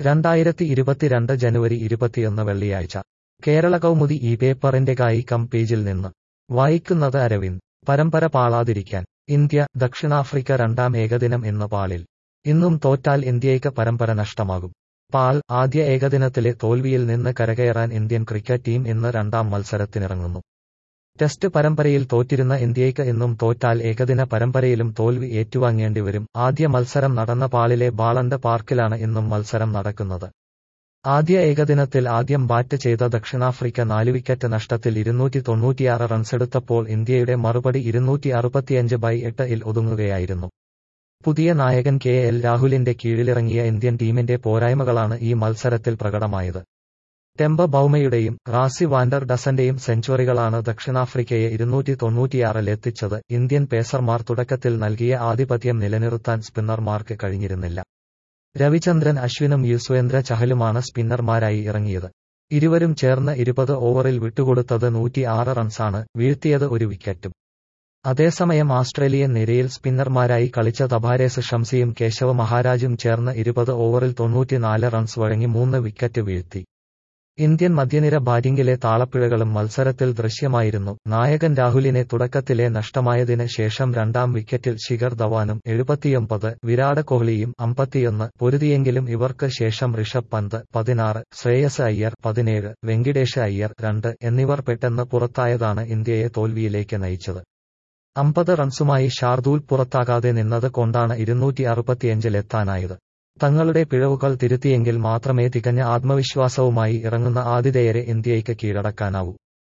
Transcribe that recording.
രണ്ടായിരത്തി ഇരുപത്തിരണ്ട് ജനുവരി ഇരുപത്തിയൊന്ന് വെള്ളിയാഴ്ച കേരള കൗമുദി ഈ പേപ്പറിന്റെ കായികം പേജിൽ നിന്ന് വായിക്കുന്നത് അരവിന്ദ് പരമ്പര പാളാതിരിക്കാൻ ഇന്ത്യ ദക്ഷിണാഫ്രിക്ക രണ്ടാം ഏകദിനം ഇന്ന് പാളിൽ ഇന്നും തോറ്റാൽ ഇന്ത്യയ്ക്ക് പരമ്പര നഷ്ടമാകും പാൾ ആദ്യ ഏകദിനത്തിലെ തോൽവിയിൽ നിന്ന് കരകയറാൻ ഇന്ത്യൻ ക്രിക്കറ്റ് ടീം ഇന്ന് രണ്ടാം മത്സരത്തിനിറങ്ങുന്നു ടെസ്റ്റ് പരമ്പരയിൽ തോറ്റിരുന്ന ഇന്ത്യയ്ക്ക് ഇന്നും തോറ്റാൽ ഏകദിന പരമ്പരയിലും തോൽവി ഏറ്റുവാങ്ങേണ്ടിവരും ആദ്യ മത്സരം നടന്ന പാളിലെ ബാളണ്ട് പാർക്കിലാണ് ഇന്നും മത്സരം നടക്കുന്നത് ആദ്യ ഏകദിനത്തിൽ ആദ്യം ബാറ്റ് ചെയ്ത ദക്ഷിണാഫ്രിക്ക നാല് വിക്കറ്റ് നഷ്ടത്തിൽ ഇരുന്നൂറ്റി തൊണ്ണൂറ്റിയാറ് റൺസെടുത്തപ്പോൾ ഇന്ത്യയുടെ മറുപടി ഇരുന്നൂറ്റി അറുപത്തിയഞ്ച് ബൈ എട്ട് ഇൽ ഒതുങ്ങുകയായിരുന്നു പുതിയ നായകൻ കെ എൽ രാഹുലിന്റെ കീഴിലിറങ്ങിയ ഇന്ത്യൻ ടീമിന്റെ പോരായ്മകളാണ് ഈ മത്സരത്തിൽ പ്രകടമായത് ടെമ്പ ബൌമയുടെയും റാസി വാൻഡർ ഡസന്റെയും സെഞ്ചുറികളാണ് ദക്ഷിണാഫ്രിക്കയെ ഇരുന്നൂറ്റി തൊണ്ണൂറ്റിയാറിലെത്തിച്ചത് ഇന്ത്യൻ പേസർമാർ തുടക്കത്തിൽ നൽകിയ ആധിപത്യം നിലനിർത്താൻ സ്പിന്നർമാർക്ക് കഴിഞ്ഞിരുന്നില്ല രവിചന്ദ്രൻ അശ്വിനും യുസ്വേന്ദ്ര ചഹലുമാണ് സ്പിന്നർമാരായി ഇറങ്ങിയത് ഇരുവരും ചേർന്ന് ഇരുപത് ഓവറിൽ വിട്ടുകൊടുത്തത് നൂറ്റി ആറ് റൺസാണ് വീഴ്ത്തിയത് ഒരു വിക്കറ്റും അതേസമയം ആസ്ട്രേലിയൻ നിരയിൽ സ്പിന്നർമാരായി കളിച്ച തബാരേസ് ഷംസിയും കേശവ മഹാരാജും ചേർന്ന് ഇരുപത് ഓവറിൽ തൊണ്ണൂറ്റിനാല് റൺസ് വഴങ്ങി മൂന്ന് വിക്കറ്റ് വീഴ്ത്തി ഇന്ത്യൻ മധ്യനിര ബാറ്റിംഗിലെ താളപ്പിഴകളും മത്സരത്തിൽ ദൃശ്യമായിരുന്നു നായകൻ രാഹുലിനെ തുടക്കത്തിലെ നഷ്ടമായതിന് ശേഷം രണ്ടാം വിക്കറ്റിൽ ശിഖർ ധവാനും എഴുപത്തിയൊമ്പത് വിരാട് കോഹ്ലിയും അമ്പത്തിയൊന്ന് പൊരുതിയെങ്കിലും ഇവർക്ക് ശേഷം ഋഷഭ് പന്ത് പതിനാറ് ശ്രേയസ് അയ്യർ പതിനേഴ് വെങ്കിടേഷ് അയ്യർ രണ്ട് എന്നിവർ പെട്ടെന്ന് പുറത്തായതാണ് ഇന്ത്യയെ തോൽവിയിലേക്ക് നയിച്ചത് അമ്പത് റൺസുമായി ഷാർദൂൽ പുറത്താകാതെ നിന്നത് കൊണ്ടാണ് ഇരുന്നൂറ്റി അറുപത്തിയഞ്ചിലെത്താനായത് തങ്ങളുടെ പിഴവുകൾ തിരുത്തിയെങ്കിൽ മാത്രമേ തികഞ്ഞ ആത്മവിശ്വാസവുമായി ഇറങ്ങുന്ന ആതിഥേയരെ ഇന്ത്യയ്ക്ക് കീഴടക്കാനാവൂ